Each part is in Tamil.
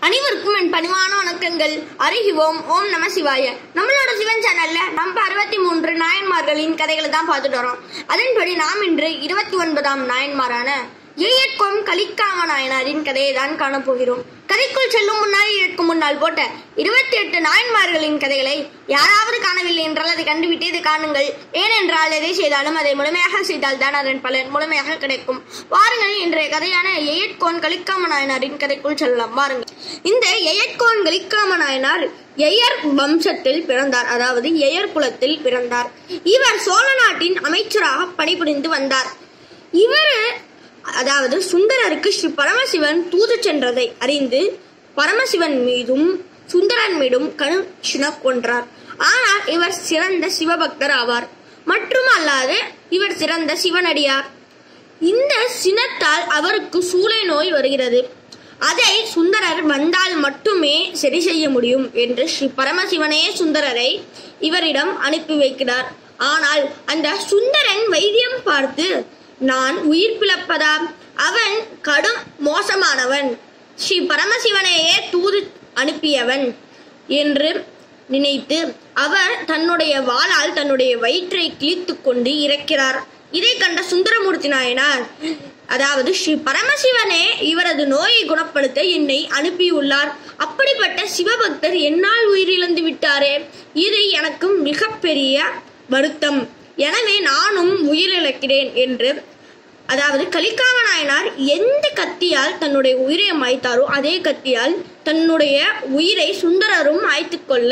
அனைவருக்கும் என் பணிவான வணக்கங்கள் அறிகுவோம் ஓம் நம சிவாய நம்மளோட சிவன் சேனல்ல நம்ம அறுபத்தி மூன்று நாயன்மார்களின் கதைகளை தான் பார்த்துட்டு வரோம் அதன்படி நாம் இன்று இருபத்தி ஒன்பதாம் நாயன்மாரான ஏயற்கோம் கலிக்காம நாயனாரின் கதையை தான் காணப்போகிறோம் கதைக்குள் செல்லும் முன்னால் இதற்கு முன்னால் போட்ட இருபத்தி எட்டு நாயன்மார்களின் கதைகளை யாராவது காணவில்லை என்றால் அதை கண்டுவிட்டு இதை காணுங்கள் ஏனென்றால் எதை செய்தாலும் அதை முழுமையாக செய்தால் தான் அதன் பலன் முழுமையாக கிடைக்கும் வாருங்கள் இன்றைய கதையான எயட்கோன் கலிக்காம நாயனாரின் கதைக்குள் செல்லலாம் வாருங்கள் இந்த எயட்கோன் கலிக்காம நாயனார் எயர் வம்சத்தில் பிறந்தார் அதாவது எயர் குலத்தில் பிறந்தார் இவர் சோழ நாட்டின் அமைச்சராக பணிபுரிந்து வந்தார் இவர் அதாவது சுந்தரருக்கு ஸ்ரீ பரமசிவன் தூது சென்றதை அறிந்து பரமசிவன் மீதும் சுந்தரன் மீதும் கணு கொன்றார் ஆனால் இவர் சிறந்த சிவபக்தர் ஆவார் மற்றும் அல்லாது இவர் சிறந்த சிவனடியார் இந்த சினத்தால் அவருக்கு சூளை நோய் வருகிறது அதை சுந்தரர் வந்தால் மட்டுமே சரி செய்ய முடியும் என்று ஸ்ரீ பரமசிவனே சுந்தரரை இவரிடம் அனுப்பி வைக்கிறார் ஆனால் அந்த சுந்தரன் வைத்தியம் பார்த்து நான் உயிர் பிளப்பதா அவன் கடும் மோசமானவன் ஸ்ரீ பரமசிவனையே தூது அனுப்பியவன் என்று நினைத்து அவர் தன்னுடைய வாளால் தன்னுடைய வயிற்றை கிழித்துக் கொண்டு இறக்கிறார் இதை கண்ட சுந்தரமூர்த்தி நாயனார் அதாவது ஸ்ரீ பரமசிவனே இவரது நோயை குணப்படுத்த என்னை அனுப்பியுள்ளார் அப்படிப்பட்ட சிவபக்தர் என்னால் உயிரிழந்து விட்டாரே இது எனக்கு மிகப்பெரிய வருத்தம் எனவே நானும் உயிரிழக்கிறேன் என்று அதாவது கலிக்காம நாயனார் எந்த கத்தியால் தன்னுடைய உயிரை மாய்த்தாரோ அதே கத்தியால் தன்னுடைய உயிரை சுந்தரரும் மாய்த்து கொள்ள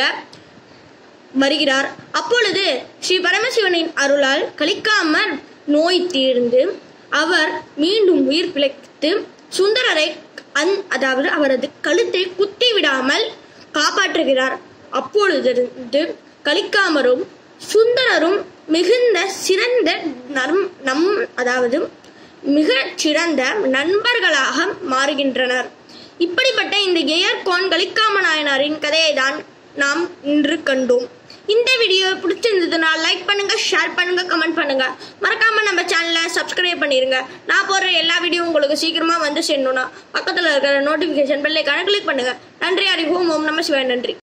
வருகிறார் அப்பொழுது ஸ்ரீ பரமசிவனின் அருளால் கலிக்காமர் நோய் தீர்ந்து அவர் மீண்டும் உயிர் பிழைத்து சுந்தரரை அந் அதாவது அவரது கழுத்தை குத்தி விடாமல் காப்பாற்றுகிறார் அப்பொழுதிருந்து கலிக்காமரும் சுந்தரரும் மிகுந்த சிறந்த நம் நம் அதாவது மிக சிறந்த நண்பர்களாக மாறுகின்றனர் இப்படிப்பட்ட இந்த எயர்கோன் கலிக்காம நாயனாரின் கதையை தான் நாம் இன்று கண்டோம் இந்த வீடியோ பிடிச்சிருந்ததுன்னா லைக் பண்ணுங்க ஷேர் பண்ணுங்க கமெண்ட் பண்ணுங்க மறக்காம நம்ம சேனலை சப்ஸ்கிரைப் பண்ணிருங்க நான் போடுற எல்லா வீடியோ உங்களுக்கு சீக்கிரமா வந்து சேரணும்னா பக்கத்துல இருக்கிற நோட்டிபிகேஷன் பெல்லைக்கான கிளிக் பண்ணுங்க நன்றி அறிவோம் ஓம் நம சிவாய் நன்றி